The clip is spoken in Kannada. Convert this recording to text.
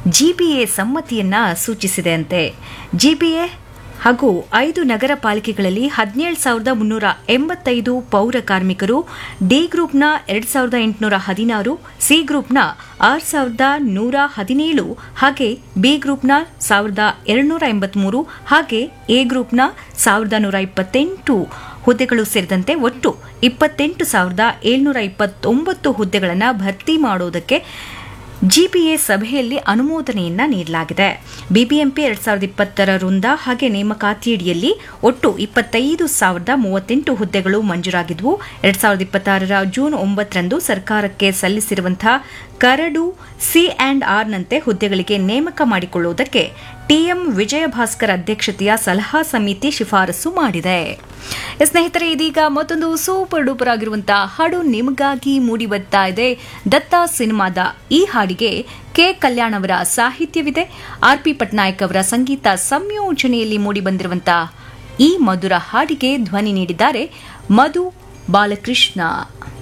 ಜಿಬಿಎ ಸಮ್ಮತಿಯನ್ನ ಸೂಚಿಸಿದೆ ಅಂತೆ ಜಿಬಿಎ ಹಾಗೂ ಐದು ನಗರ ಪಾಲಿಕೆಗಳಲ್ಲಿ ಹದಿನೇಳು ಸಾವಿರದ ಮುನ್ನೂರ ಎಂಬತ್ತೈದು ಪೌರ ಕಾರ್ಮಿಕರು ಡಿ ಗ್ರೂಪ್ನ ಎರಡು ಸಾವಿರದ ಎಂಟುನೂರ ಹದಿನಾರು ಸಿ ಗ್ರೂಪ್ನ ಆರು ಸಾವಿರದ ನೂರ ಹದಿನೇಳು ಹಾಗೆ ಬಿ ಗ್ರೂಪ್ನ ಸಾವಿರದ ಎರಡುನೂರ ಎಂಬತ್ಮೂರು ಹಾಗೆ ಎ ಗ್ರೂಪ್ನ ಸಾವಿರದ ನೂರ ಇಪ್ಪತ್ತೆಂಟು ಹುದ್ದೆಗಳು ಸೇರಿದಂತೆ ಒಟ್ಟು ಇಪ್ಪತ್ತೆಂಟು ಸಾವಿರದ ಏಳ್ನೂರ ಇಪ್ಪತ್ತೊಂಬತ್ತು ಹುದ್ದೆಗಳನ್ನು ಭರ್ತಿ ಮಾಡುವುದಕ್ಕೆ ಜಿಪಿಎ ಸಭೆಯಲ್ಲಿ ಅನುಮೋದನೆಯನ್ನ ನೀಡಲಾಗಿದೆ ಬಿಬಿಎಂಪಿ ಎರಡ್ ಸಾವಿರದ ಇಪ್ಪತ್ತರ ವೃಂದ ಹಾಗೆ ನೇಮಕಾತಿಯಡಿಯಲ್ಲಿ ಒಟ್ಟು ಇಪ್ಪತ್ತೈದು ಸಾವಿರದ ಮೂವತ್ತೆಂಟು ಹುದ್ದೆಗಳು ಮಂಜೂರಾಗಿದ್ವು ಎರಡ್ ಸಾವಿರದ ಇಪ್ಪತ್ತಾರರ ಜೂನ್ ಒಂಬತ್ತರಂದು ಸರ್ಕಾರಕ್ಕೆ ಸಲ್ಲಿಸಿರುವಂತಹ ಕರಡು ಸಿ ಆ್ಯಂಡ್ ಆರ್ನಂತೆ ಹುದ್ದೆಗಳಿಗೆ ನೇಮಕ ಮಾಡಿಕೊಳ್ಳುವುದಕ್ಕೆ ಟಿಎಂ ವಿಜಯಭಾಸ್ಕರ್ ಅಧ್ಯಕ್ಷತೆಯ ಸಲಹಾ ಸಮಿತಿ ಶಿಫಾರಸು ಮಾಡಿದೆ ಸ್ನೇಹಿತರೆ ಇದೀಗ ಮತ್ತೊಂದು ಸೂಪರ್ ಡೂಪರ್ ಆಗಿರುವಂತಹ ಹಾಡು ನಿಮಗಾಗಿ ಮೂಡಿ ಬರ್ತಾ ಇದೆ ದತ್ತ ಸಿನಿಮಾದ ಈ ಹಾಡಿಗೆ ಕೆ ಕಲ್ಯಾಣ್ ಅವರ ಸಾಹಿತ್ಯವಿದೆ ಆರ್ ಪಿ ಪಟ್ನಾಯಕ್ ಅವರ ಸಂಗೀತ ಸಂಯೋಜನೆಯಲ್ಲಿ ಮೂಡಿ ಬಂದಿರುವಂತಹ ಈ ಮಧುರ ಹಾಡಿಗೆ ಧ್ವನಿ ನೀಡಿದ್ದಾರೆ ಮಧು ಬಾಲಕೃಷ್ಣ